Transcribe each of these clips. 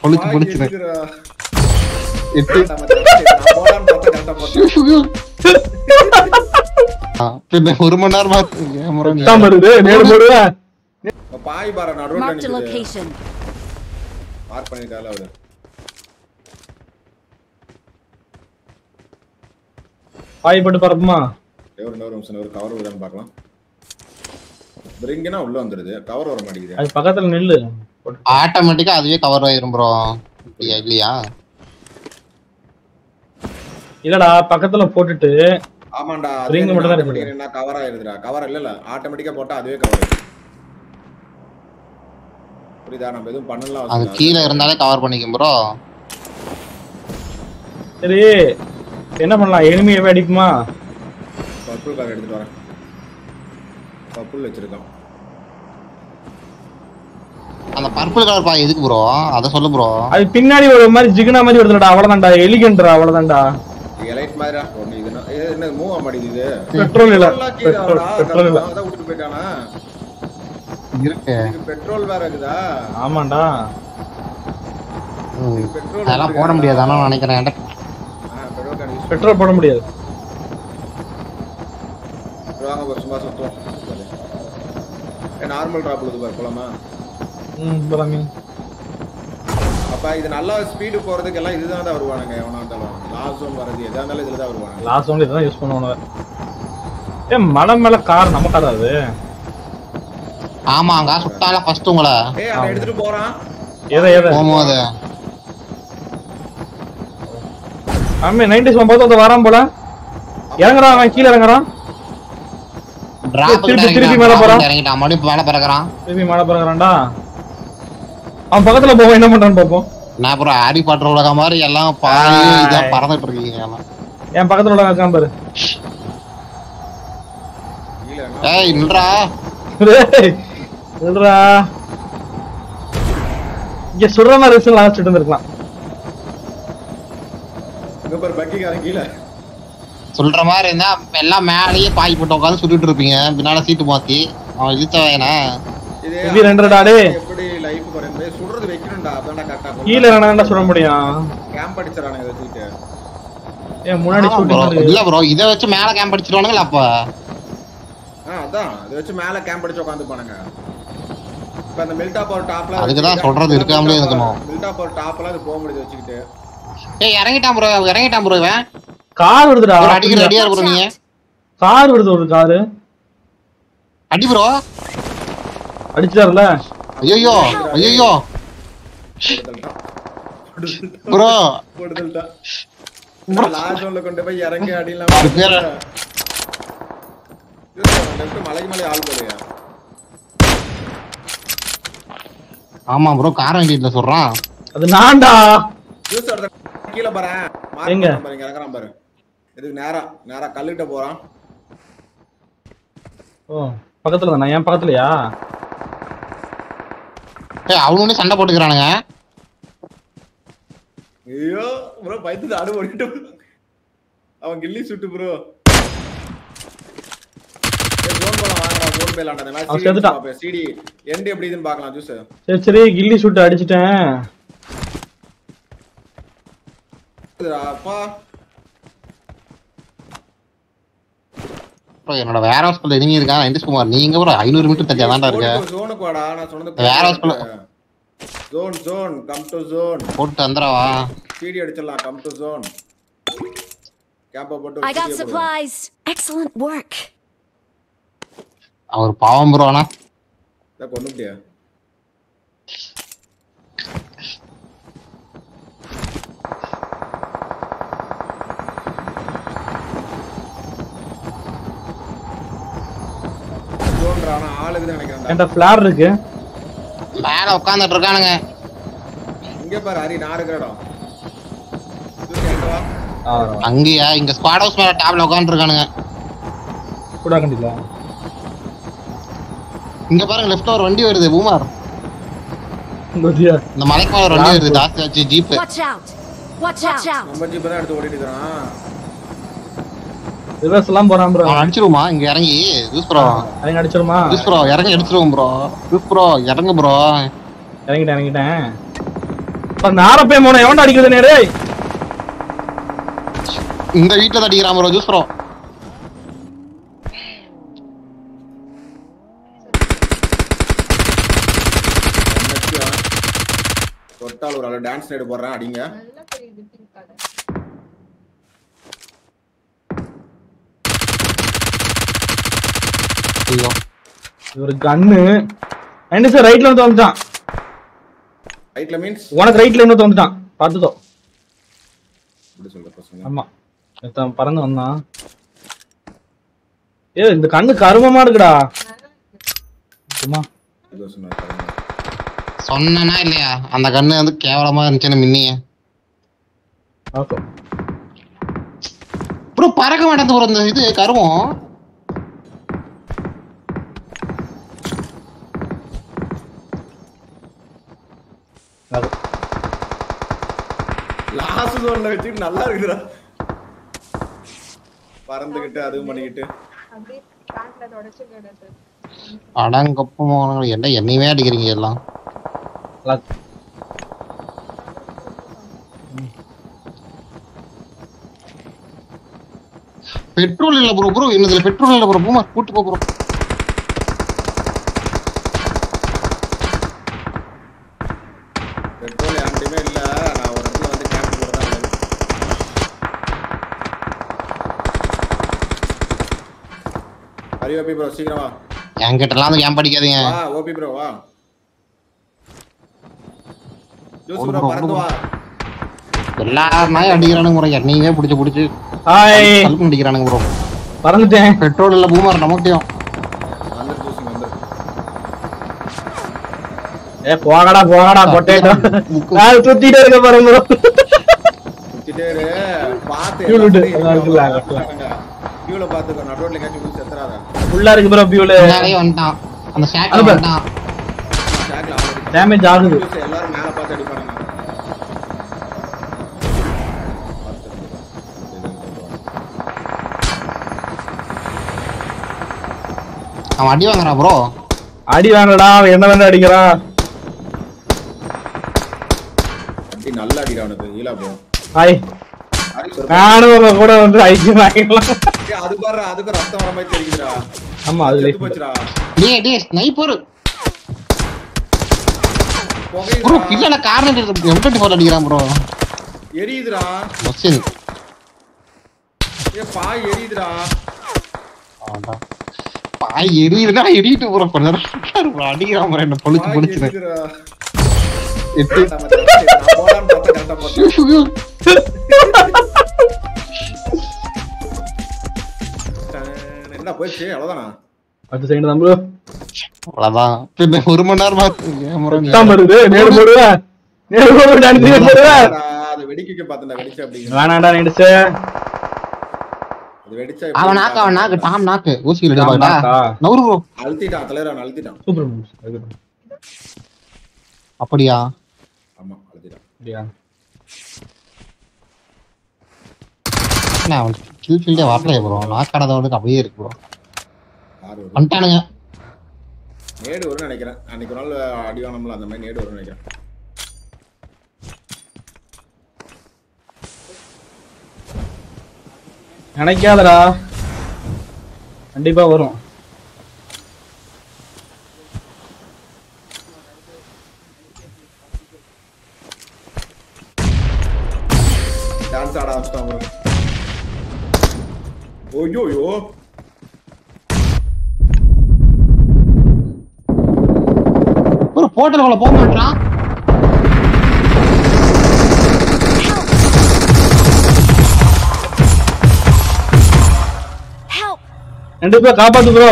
பொழிச்சு பொழிச்சுரு எதுக்குடா? எட்டு நான் போடான்னு பார்த்தா correct ஆ போட்டேன். ஆ, பின்ன ஒரு மணி நேரமா கேமரா எட்டாம் வருது நேடு போடுவேன் இப்ப பாய் பாரு நடுவுல Marked a நிக்குது. location. மார்க் பண்ணிருக்கால அவரு பாய் போட்டு பரப்புமா ஒரே ஒரு இன்னொரு நிமிஷம் ஒரு கவர் விடான்னு பார்க்கலாம் பிரிங்கன்னா உள்ள வந்துருது கவர் வர மாட்டேங்குது அது பக்கத்துல நில்லு ஆட்டோமேட்டிக்கா அதுவே கவர் ஆயிரும் ப்ரோ இல்லையா இல்லடா பக்கத்துல போட்டுட்டு ஆமாண்டா Ring மட்டும் தான் இருக்கு. என்ன கவர் ஆயிருதுடா கவர் இல்ல இல்ல ஆட்டோமேட்டிக்கா போட்டா அதுவே கவர் புரியுதா நம்ம எதுவும் பண்ணலாம் அது கீழே இருந்தாலே கவர் பண்ணிக்கும் ப்ரோ சரி என்ன பண்ணலாம் எனிமையவே அடிக்குமா பர்பிள் கலர் எடுத்துட்டு வரேன் பர்பிள் வச்சிருக்கோம் அந்த பர்பிள் கலர் பா எதுக்கு ப்ரோ அத சொல்லு ப்ரோ அது பின்னாடி ஒரு மாதிரி ஜிகுனா மாதிரி வருதுலடா அவ்வளவுதான்டா எலிகன்றா அவ்வளவுதான்டா எலைட் மாதிரிடா ஒண்ணு இது என்ன- இது என்ன மூவ் ஆக மாட்டேங்குது இது பெட்ரோல் இல்ல பெட்ரோல்லாம் கீழே பெட்ரோல் வருதா? பெட்ரோல் இல்ல அதான் விட்டுட்டு போயிட்டானா இருக்கு இது பெட்ரோல் வேற இருக்குதா ஆமாண்டா ம். பெட்ரோல் அதெல்லாம் போட முடியாது ஆனா நினைக்கிறேன் என்கிட்ட பெட்ரோல் கேன் யூஸ் பெட்ரோல் போட முடியாது வாங்க ஒரு சும்மா சுத்துவோம் நார்மல் டிராப் இது பாரு போலாமா ம் போலாமே அப்ப இது நல்லா ஸ்பீடு போறதுக்கு எல்லாம் இதுதான் தான் வருவானுங்க எவனா இருந்தாலும் லாஸ்ட் ஜோன் வரது எதா இருந்தாலும் இதுல தான் வருவாங்க லாஸ்ட் ஒன்லி இதான் யூஸ் பண்ணுவானுங்க ஏ மலை மேல கார் நம்ம காரா அது ஆமாங்க சுட்டால ஃபர்ஸ்ட் உங்களை ஏய் அவன் எடுத்துட்டு போறான் எதை எதை போகும்போது ஆமே நைன்டிஸ் பார்த்து வந்து வரான் போல இறங்குறான் அவன் கீழே இறங்குறான் டிராப் திருப்பி- திருப்பி மேல போறான். இறங்கிட்டான் மறுபடியும் மேல பிறகுறான் திருப்பி மழை பிறகுறான்டா அவன் பக்கத்துல போவோம் என்ன பண்றான்னு பார்ப்போம் நான் அப்புறம் ஆடி பாட்டுற உலகம் மாதிரி எல்லாம் பாதி இதா பறந்துட்டு இருக்கீங்க எல்லாம் என் பக்கத்துல உள்ள இருக்கான் பாரு கீழே என்ன? ஏய் நின்றா டேய், சொல்றா இங்க சுடுற மாதிரி ரிசல் லாஸ்ட் இருந்திருக்கலாம் இங்க பாரு பக்கிக்காரன் கீழே சொல்ற மாதிரி இருந்தா எல்லாம் மேலேயே பாய் போட்டு உட்காந்து சுட்டுட்டு இருப்பீங்க பின்னால சீட்டு மாத்தி அவன் இழுத்த வேணா இது இது ரெண்டரை டேய். எப்படி லைஃப் குறையும் போய் சுடுறது வைக்கணும்டா அதான்டா கரெக்டா கீழே வேணா சுட முடியும் கேம்ப் அடிச்சிடறானுங்க இதை வச்சுக்கிட்டு ஏன் முன்னாடி ஆமா bro. ஷூட்டிங் இல்ல ப்ரோ இத வச்சு மேல கேம்ப் அடிச்சிருவானுங்களா அப்ப ஆ அதான் இதை வச்சு மேல கேம்ப் அடிச்சு உட்காந்து போனாங்க இப்ப அந்த மில்டா பவர் டாப்ல அதுக்குதான் சொல்றது இருக்காமலே இருக்கணும். மில்டா பவர் டாப்ல அது போக முடியுது வச்சுக்கிட்டு ஏய் இறங்கிட்டான் ப்ரோ இறங்கிட்டான் ப்ரோ இவன் கார் வருதுடா ஒரு அடிக்கிற ரெடியா Watch ப்ரோ நீங்க out. கார் வருது ஒரு காரு அடி ப்ரோ அடிச்சாருல ஐயோ ஐயோ போடுதல்தான் ப்ரோ போடுதல்தான் லாஸ்ட் ஜோன்ல கொண்டு போய் இறங்கி அடிலாம் அது பேரு- லெஃப்ட் மலைக்கு மேலே ஆள் போலையா ஆமா ஆமா ப்ரோ கார் வண்டியில சொல்றான் அது நான்டா ஜூஸ் எடுத்த கீழே பாறேன் எங்க? மார்க் பாருங்க இறங்குறான் பாரு இதுக்கு நேரா நேரா கல்லுகிட்ட போறான் ஓ பக்கத்துல தானே என் பக்கத்துலயா ஏய் அவனு சண்டை போட்டுக்கிறானுங்க ஐயோ ப்ரோ பயந்து அடு ஓடிட்டு அவன் கில்லி சுட்டு ப்ரோ ஜோன் போலாம் வாங்கடா ஜோன் போயிலாம்டா இந்த அவன் செத்துட்டான். மேட்ச் சிடி எண்ட் எப்படி இதுன்னு பார்க்கலாம் ஜூஸ் சரி சரி கில்லி ஷூட் அடிச்சிட்டேன் அப்பா ப்ரோ என்னோட வேற ஹாஸ்பிட்டல் எனிமி இருக்கான் என்டிஸ் குமார் நீங்க ப்ரோ ஐநூறு மீட்டர் தட்டியா தான்டா இருக்க ஜோனுக்கு வாடா நான் சொன்னது வேற hospital. Zone zone come to zone போட்டு தந்துடவா சிடி அடிச்சிடலாம் கம் டு ஜோன் கேம்ப போட்டு I got supplies. Excellent work. அவர் பாவம் ப்ரோ ஆனா கொண்டு முடியா ஜோன்றானா ஆளுக்குதான் நினைக்கிறேன் என்கிட்ட ஃபிளார் இருக்கு மேல உட்காந்துட்டு இருக்கானுங்க இங்க பாரு ஹரி நான் இருக்கிற இடம் ஜூஸ் என்கிட்ட வா ஆ, அங்கேயா இங்க ஸ்குவாட் ஹவுஸ் மேல டேப்ல உட்காந்துட்டு இருக்கானுங்க கூட கண்டிப்பா இங்க பாருங்க லெஃப்ட்ல ஒரு வண்டி வருது பூமார் பத்தியா இந்த மலைக்கு மேல ஒரு வண்டி வருது ஜாஸ்தி ஆச்சு jeep Watch out. Watch out. நம்ம ஜீப் தான் எடுத்து ஓடிட்டு இருக்கிறான் ரிவர்ஸ் எல்லாம் போறான் ப்ரோ அவன் அடிச்சிருவோமா இங்க இறங்கி ஜூஸ் ப்ரோ அவங்க அடிச்சிருமா ஜூஸ் ப்ரோ இறங்கி அடிச்சிருவோம் ப்ரோ ஜூஸ் ப்ரோ இறங்கு ப்ரோ இறங்கிட்டேன் இறங்கிட்டேன் அந்த ஆரப்பே மோன எவன்டா அடிக்குது நேரே இந்த வீட்டுல தான் அடிக்கிறான் ப்ரோ ஜூஸ் ப்ரோ என்னச்சியா? தொட்டால் ஒரு ஆளு டான்ஸ் ரைடு போடுறேன் அடிங்க ஐயோ ஒரு கன்னு என்ன சார் ரைட்ல வந்து வந்துட்டான் ரைட்ல மீன்ஸ் உனக்கு ரைட்ல இருந்து வந்துட்டான் பார்த்துக்கோ இப்படி சொல்ற பசங்க ஆமா ஒருத்தன் பறந்து வந்தான் ஏ இந்த கண்ணு கருமமா இருக்குடா சும்மா இதோ சொன்னாரு பாருங்க. சொன்னனா இல்லையா அந்த கண்ணு வந்து கேவலமா இருந்துச்சுன்னு மின்னிய ஓகே ப்ரோ பறக்க மாட்டேங்குது ப்ரோ இந்த இது கருவம் லாஸ்ட் ஜோன்ல வச்சுட்டு நல்லா இருக்குடா பறந்துகிட்டு அதுவும் பண்ணிக்கிட்டு அப்படியே பேண்ட்ல தொடச்சு கிடக்கு அடங்கப்ப என்ன என்னையுமே அடிக்கிறீங்க எல்லாம் பெட்ரோல் இல்ல ப்ரோ ப்ரோ இன்னதுல பெட்ரோல் இல்ல ப்ரோ பூமா கூட்டு போ ப்ரோ பெட்ரோல் யார்கிட்டயுமே இல்ல நான் ஒரு இடத்துல வந்து கேம்ப் போடுறேன் ஹரி ஓபி ப்ரோ சீக்கிரம் வா என்கிட்ட எல்லாம் வந்து ஏன் படிக்காதீங்க வா ஓபி ப்ரோ வா ஜோஸ் ஓடு ப்ரோ bro, பறந்து ஓடு வா எல்லா நாயும் அடிக்கிறானுங்க ப்ரோ என்னையுமே பிடிச்சு பிடிச்சு ஹாய் கல்பு அடிக்கிறானுங்க ப்ரோ பறந்துட்டேன் பெட்ரோல் இல்ல பூமார் நமக்கிட்டையும் வந்து ஜோஸ் வந்து ஏ போகடா போகடா பொட்டேட்டோ நான் சுத்திட்டே இருக்க பாருங்க bro. சுத்திட்டே இரு பாத்து Fuel விடு, அதான் இருக்குல்ல, ஃபியூல பாத்துக்கோ நடுரோட்ல கேட்சி முடிச்சு செத்துறாத ஃபுல்லா இருக்கு ப்ரோ பியூல முன்னாடியே வந்துட்டான் அந்த ஷாக்ல அனுப்பு. வந்துட்டான் ஷாக்ல ஆல்ரெடி டேமேஜ் ஆகுது எல்லாரும் மேல பார்த்து அடிப்பானுங்க அவன் அடி வாங்குறான் ப்ரோ அடி வாங்கடா அவன் என்ன வேணா அடிக்கிறான் அடி நல்ல அடிடா அவனுக்கு ஈலா போ ஹாய் நானும் உங்க கூட வந்து ஐக்கியம் வாங்கிக்கலாம் அது பாரு அதுக்கு ரத்தம் வர மாதிரி தெரியுதுடா ஆமா அதுல செத்து போச்சுடா டேய் டேய் ஸ்னைப்பர் ப்ரோ புகையுதுடா பின்னால கார்னர் எம்பட்டி போட்டு அடிக்கிறான் ப்ரோ எரியுதுடா மச்சின் ஏ பாய் எரியுதுடா பாய் எரியுதுன்னா எரியிட்டு ப்ரோ கொஞ்ச நேரம் உட்காரு bro. அடிக்கிறான் ப்ரோ என்ன பொழிச்சு பாய் பொழிச்சு எரியுதுடா எட்டு கரெக்டா மச்சான். நான் போடான்னு பார்த்தா கரெக்டா போட்டேன். என்ன போயிடுச்சு அவ்வளவுதானா பத்து செகண்ட் தான் ப்ரோ அவ்வளவுதான் பின்ன ஒரு மணி நேரமா ஏன் bro நீ- தான் வருது நேரு போடுவேன் நேரு போடுவேன் அடிச்சு போடுவேன் டா, அது வெடிக்க பார்த்தேன்டா வெடிச்சு அப்படிங்க வேணாடா நடிச்சு அது வெடிச்சா அவன் நாக்கு அவன் நாக்கு டாம் நாக்கு ஊசி டாம் எடுப்பாடா நாக்கா? நவுரு ப்ரோ அழுத்திட்டான் தலைவர் அவன் அழுத்திட்டான் சூப்பர் அப்படியா ஆமா அழுத்திட்டான் அப்படியா என்ன அவன் கில் ஃபீல்டே வரலையே ப்ரோ நாக்கானதவனுக்கு அப்படியே இருக்கு ப்ரோ ஆறு வரும் வந்துட்டானுங்க நேடு வரும்னு நினைக்கிறேன் அன்னைக்கு ஒரு நாள் அடி வாங்கணும்ல அந்த மாதிரி நேடு வரும்னு நினைக்கிறேன் நினைக்காதடா கண்டிப்பா வரும் டான்ஸ் ஆட ஆரம்பிச்சிட்டான் bro. ஓய்யோயோ ஒரு போர்ட்டலுக்குள்ள போக மாட்டான் Help! ரெண்டு பேர் காப்பாத்து ப்ரோ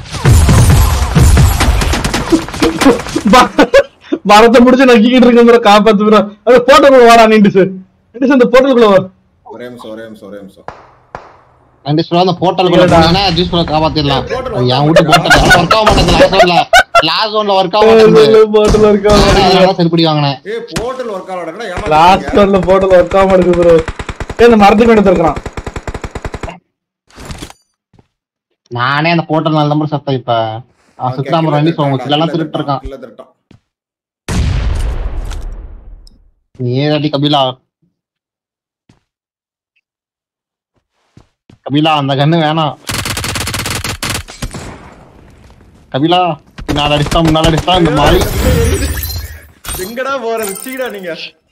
மரத்தை முடிச்சு நக்கிக்கிட்டு இருக்கேன் ப்ரோ காப்பாத்து ப்ரோ அது போட்டோக்குள்ள வாடா நின்று சார் நின்று சார் இந்த போட்டோக்குள்ள வா ஒரே நிமிஷம் ஒரே நிமிஷம் ஒரே நிமிஷம் ரெண்டு சொல்ல அந்த போர்ட்டலுக்குள்ள இல்லடா. போனீங்கன்னா ஜூஸ் ப்ரோ காப்பாத்திடலாம் Portal அது என் வீட்டு போர்ட்டல் ஒர்க் ஆக மாட்டேங்குது லாஸ்ட் ஒன்ல லாஸ்ட் ஒன்ல ஒர்க் ஆக மாட்டேங்குது போட்டோல இருக்கா அதனால சரிப்படி வாங்கினேன் ஏய் போர்ட்டல் ஒர்க் ஆகலடா லாஸ்ட் ஏமா ஒன்ல போட்டோல ஒர்க் ஆக மாட்டேங்குது ப்ரோ இந்த மரத்துக்கு எடுத்துருக்கான் நானே அந்த போர்ட்டல் நல்ல நம்பர் சத்தம் இப்ப அவன் சுத்தாம ரெண்டு சொல்லுவாங்க சில எல்லாம் திருட்டு இருக்கான் இல்ல திருட்டான் ஏதாடி கபிலா கபிலா அந்த கண்ணு வேணாம் கபிலா பின்னால அடிச்சா முன்னால அடிச்சா இந்த மாதிரி எங்கடா போறது சீடா நீங்க